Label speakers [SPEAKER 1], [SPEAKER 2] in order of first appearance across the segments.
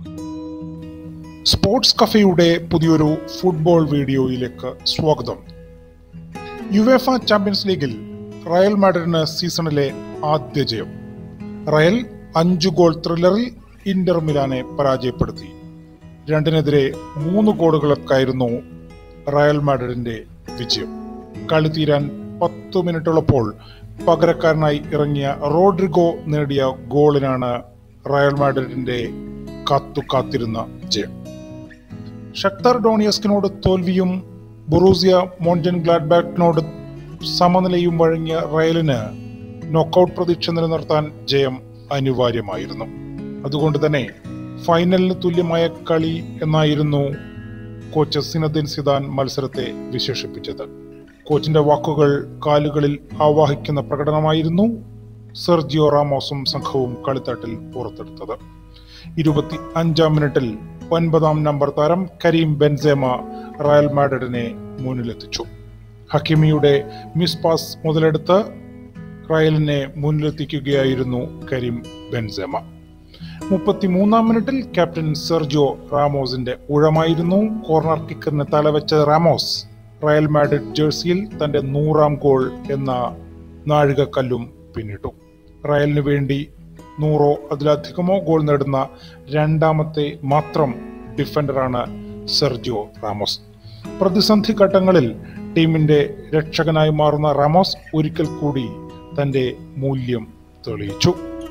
[SPEAKER 1] sports കഫയുടെ പുതിയൊരു football വീഡിയോയിലേക്ക് സ്വാഗതം യുവേഫ ചാമ്പ്യൻസ് ലീഗിൽ റയൽ മാഡ്രിഡിന് സീസണിലെ ആദ്യ ജയം റയൽ അഞ്ചു ഗോൾ ത്രില്ലറിൽ ഇന്റർ മിലാനെ പരാജയപ്പെടുത്തി രണ്ടിനെതിരെ മൂന്ന് ഗോളുകൾക്കായിരുന്നു റയൽ മാഡ്രിഡിന്റെ വിജയം കളി തീരാൻ പത്തു മിനിറ്റുള്ളപ്പോൾ പകരക്കാരനായി ഇറങ്ങിയ റോഡ്രിഗോ നേടിയ ഗോളിനാണ് റയൽ മാഡ്രിഡിന്റെ കാത്തു കാത്തിരുന്ന ജയം ഷക്തർ ഡോണിയസ്കിനോട് തോൽവിയും ബൊറൂസിയ മോൺജൻ ഗ്ലാഡ്ബാക്കിനോട് സമനിലയും വഴങ്ങിയ റയലിന് നോക്കൌട്ട് പ്രതീക്ഷ നിലനിർത്താൻ ജയം അനിവാര്യമായിരുന്നു അതുകൊണ്ട് തന്നെ ഫൈനലിന് തുല്യമായ കളി എന്നായിരുന്നു കോച്ച് സിനദിൻ സിദാൻ മത്സരത്തെ വിശേഷിപ്പിച്ചത് കോച്ചിന്റെ വാക്കുകൾ കാലുകളിൽ ആവാഹിക്കുന്ന പ്രകടനമായിരുന്നു സെർജിയോ റാമോസും സംഘവും കളിത്തട്ടിൽ പുറത്തെടുത്തത് ഇരുപത്തി അഞ്ചാം മിനിറ്റിൽ ഒൻപതാം നമ്പർ താരം കരീം ബെൻസേമ റയൽ മാഡ്രിഡിനെ മുന്നിലെത്തിച്ചു ഹക്കിമിയുടെ മിസ് പാസ് മുതലെടുത്ത് റയലിനെ മുന്നിലെത്തിക്കുകയായിരുന്നു കരീം ബെൻസേമ മുപ്പത്തിമൂന്നാം മിനിറ്റിൽ ക്യാപ്റ്റൻ സെർജിയോ റാമോസിന്റെ ഊഴമായിരുന്നു കോർണർ കിക്കറിന് തലവെച്ച റാമോസ് റയൽ മാഡ്രിഡ് ജേഴ്സിയിൽ തന്റെ നൂറാം ഗോൾ എന്ന നാഴികക്കല്ലും പിന്നിട്ടു റയലിന് വേണ്ടി നൂറോ അതിലധികമോ ഗോൾ നേടുന്ന രണ്ടാമത്തെ മാത്രം ഡിഫൻഡറാണ് സെർജിയോ റാമോസ് പ്രതിസന്ധി ഘട്ടങ്ങളിൽ ടീമിന്റെ രക്ഷകനായി മാറുന്ന റാമോസ് ഒരിക്കൽ കൂടി തന്റെ മൂല്യം തെളിയിച്ചു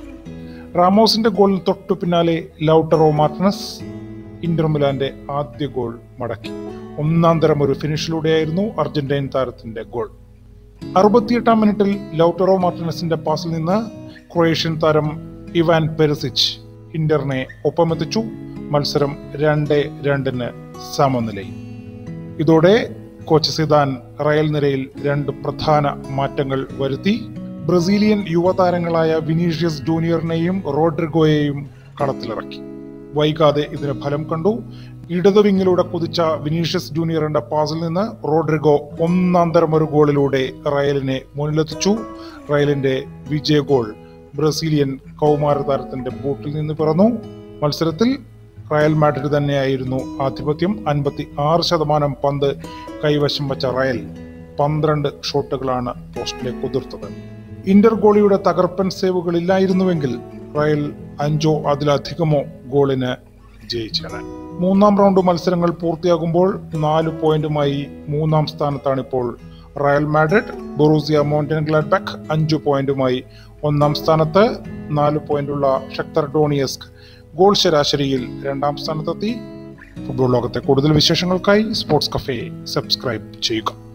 [SPEAKER 1] റാമോസിന്റെ ഗോളിന് തൊട്ടു പിന്നാലെ ലൗട്ടറോ മാർട്ടിനസ് ഇന്റർ മിലാന്റെ ആദ്യ ഗോൾ മടക്കി ഒന്നാം തരം ഒരു ഫിനിഷിലൂടെയായിരുന്നു അർജന്റീൻ താരത്തിന്റെ ഗോൾ അറുപത്തിയെട്ടാം മിനിറ്റിൽ ലൗട്ടറോ മാർട്ടിനസിന്റെ പാസിൽ നിന്ന് ക്രൊയേഷ്യൻ താരം ഇവാൻ പെരസിച്ച് ഇന്ററിനെ ഒപ്പമെത്തിച്ചു മത്സരം രണ്ട് രണ്ടിന് സമനിലയിൽ ഇതോടെ കോച്ച് സിദാൻ റയൽ നിരയിൽ രണ്ട് പ്രധാന മാറ്റങ്ങൾ വരുത്തി ബ്രസീലിയൻ യുവതാരങ്ങളായ വിനീഷ്യസ് ജൂനിയറിനെയും റോഡ്രിഗോയെയും കളത്തിലിറക്കി വൈകാതെ ഇതിന് ഫലം കണ്ടു ഇടതു വിങ്ങിലൂടെ കുതിച്ച വിനീഷ്യസ് ജൂനിയറിന്റെ പാസിൽ നിന്ന് റോഡ്രിഗോ ഒന്നാം തരം ഒരു ഗോളിലൂടെ റയലിനെ മുന്നിലെത്തിച്ചു റയലിന്റെ വിജയ ഗോൾ ബ്രസീലിയൻ കൗമാര താരത്തിന്റെ ബൂട്ടിൽ നിന്ന് പിറന്നു മത്സരത്തിൽ റയൽ മാഡ്രിഡ് തന്നെയായിരുന്നു ആധിപത്യം അൻപത്തി ആറ് ശതമാനം പന്ത് കൈവശം വച്ച റയൽ പന്ത്രണ്ട് ഷോട്ടുകളാണ് പോസ്റ്റിലേക്ക് ഉതിർത്തത് ഇന്റർ ഗോളിയുടെ തകർപ്പൻ സേവുകളില്ലായിരുന്നുവെങ്കിൽ റയൽ അഞ്ചോ അതിലധികമോ ഗോളിന് ജയിച്ചാണ് മൂന്നാം റൗണ്ട് മത്സരങ്ങൾ പൂർത്തിയാകുമ്പോൾ നാല് പോയിന്റുമായി മൂന്നാം സ്ഥാനത്താണ് ഇപ്പോൾ Real Madrid Borussia Mönchengladbach അഞ്ചു പോയിന്റുമായി ഒന്നാം സ്ഥാനത്ത് നാല് പോയിന്റുള്ള ഷക്തർ ഡോണിയസ്ക് ഗോൾ ശരാശരിയിൽ രണ്ടാം സ്ഥാനത്തെത്തി ഫുട്ബോൾ ലോകത്തെ കൂടുതൽ വിശേഷങ്ങൾക്കായി സ്പോർട്സ് കഫേ സബ്സ്ക്രൈബ് ചെയ്യുക